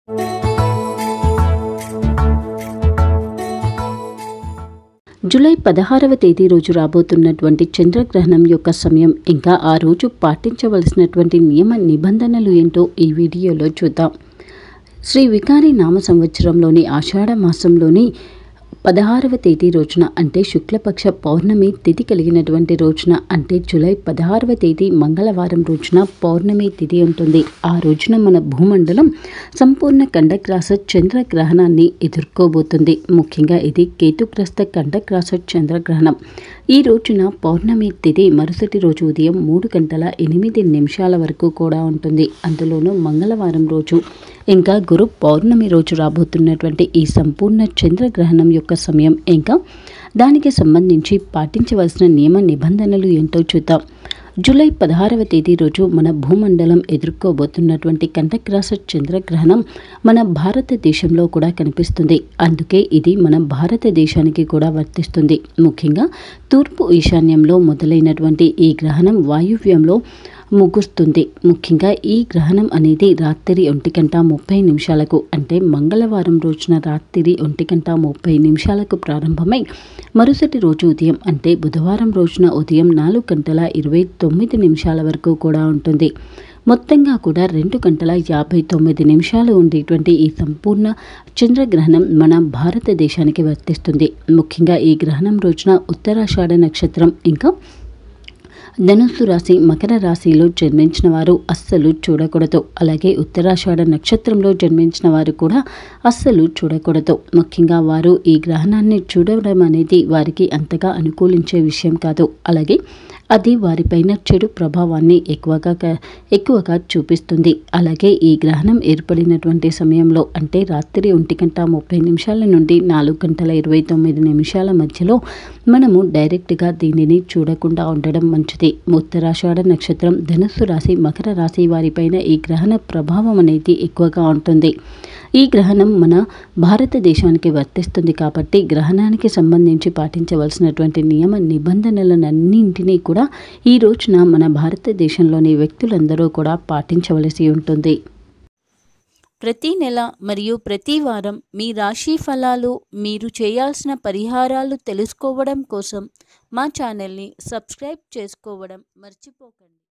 July పదహారవ తేదీ రోజు రాబోతున్నటువంటి చంద్రగ్రహణం యొక్క సమయం ఇంకా ఆ రోజు పాటించవలసినటువంటి నియమ నిబంధనలు ఏంటో ఈ వీడియోలో చూద్దాం శ్రీ వికారి నామ సంవత్సరంలోని ఆషాఢ మాసంలోని పదహారవ తేదీ రోజున అంటే శుక్లపక్ష పౌర్ణమి తిథి కలిగినటువంటి రోజున అంటే జూలై పదహారవ తేదీ మంగళవారం రోజున పౌర్ణమి తిథి ఉంటుంది ఆ రోజున మన భూమండలం సంపూర్ణ కండక్రాస చంద్రగ్రహణాన్ని ఎదుర్కోబోతుంది ముఖ్యంగా ఇది కేతుగ్రస్త కండక్రాస చంద్రగ్రహణం ఈ రోజున పౌర్ణమి తిథి మరుసటి రోజు ఉదయం మూడు గంటల ఎనిమిది నిమిషాల వరకు కూడా ఉంటుంది అందులోనూ మంగళవారం రోజు ఇంకా గురు పౌర్ణమి రోజు రాబోతున్నటువంటి ఈ సంపూర్ణ చంద్రగ్రహణం యొక్క సమయం ఇంకా దానికి సంబంధించి పాటించవలసిన నియమ నిబంధనలు ఏంటో చూద్దాం జూలై పదహారవ తేదీ రోజు మన భూమండలం ఎదుర్కోబోతున్నటువంటి కంఠగ్రాస చంద్రగ్రహణం మన భారతదేశంలో కూడా కనిపిస్తుంది అందుకే ఇది మన భారతదేశానికి కూడా వర్తిస్తుంది ముఖ్యంగా తూర్పు ఈశాన్యంలో మొదలైనటువంటి ఈ గ్రహణం వాయువ్యంలో ముగుస్తుంది ముఖ్యంగా ఈ గ్రహణం అనేది రాత్రి ఒంటి గంట ముప్పై నిమిషాలకు అంటే మంగళవారం రోజున రాత్రి ఒంటి గంట ముప్పై నిమిషాలకు ప్రారంభమై మరుసటి రోజు ఉదయం అంటే బుధవారం రోజున ఉదయం నాలుగు గంటల ఇరవై తొమ్మిది నిమిషాల వరకు కూడా ఉంటుంది మొత్తంగా కూడా రెండు గంటల యాభై తొమ్మిది నిమిషాలు ఉండేటువంటి ఈ సంపూర్ణ చంద్రగ్రహణం మన భారతదేశానికి వర్తిస్తుంది ముఖ్యంగా ఈ గ్రహణం రోజున ఉత్తరాషాఢ నక్షత్రం ఇంకా ధనుస్సు రాశి మకర రాశిలో జన్మించిన వారు అస్సలు చూడకూడదు అలాగే ఉత్తరాషాఢ నక్షత్రంలో జన్మించిన వారు కూడా అస్సలు చూడకూడదు ముఖ్యంగా వారు ఈ గ్రహణాన్ని చూడడం అనేది వారికి అంతగా అనుకూలించే విషయం కాదు అలాగే అది వారిపైన చెడు ప్రభావాన్ని ఎక్కువగా క- ఎక్కువగా చూపిస్తుంది అలాగే ఈ గ్రహణం ఏర్పడినటువంటి సమయంలో అంటే రాత్రి ఒంటి గంట ముప్పై నిమిషాల నుండి నాలుగు గంటల ఇరవై తొమ్మిది నిమిషాల మధ్యలో మనము డైరెక్ట్గా దీనిని చూడకుండా ఉండడం మంచిది ఉత్తరాషాఢ నక్షత్రం ధనుస్సు రాశి మకర రాశి వారిపైన ఈ గ్రహణ ప్రభావం అనేది ఎక్కువగా ఉంటుంది ఈ గ్రహణం మన భారతదేశానికి వర్తిస్తుంది కాబట్టి గ్రహణానికి సంబంధించి పాటించవలసినటువంటి నియమ నిబంధనలన్నింటినీ కూడా ఈ రోజున మన భారతదేశంలోని వ్యక్తులందరూ కూడా పాటించవలసి ఉంటుంది ప్రతి నెల మరియు ప్రతి వారం మీ రాశి ఫలాలు మీరు చేయాల్సిన పరిహారాలు తెలుసుకోవడం కోసం మా ఛానల్ని సబ్స్క్రైబ్ చేసుకోవడం మర్చిపోకండి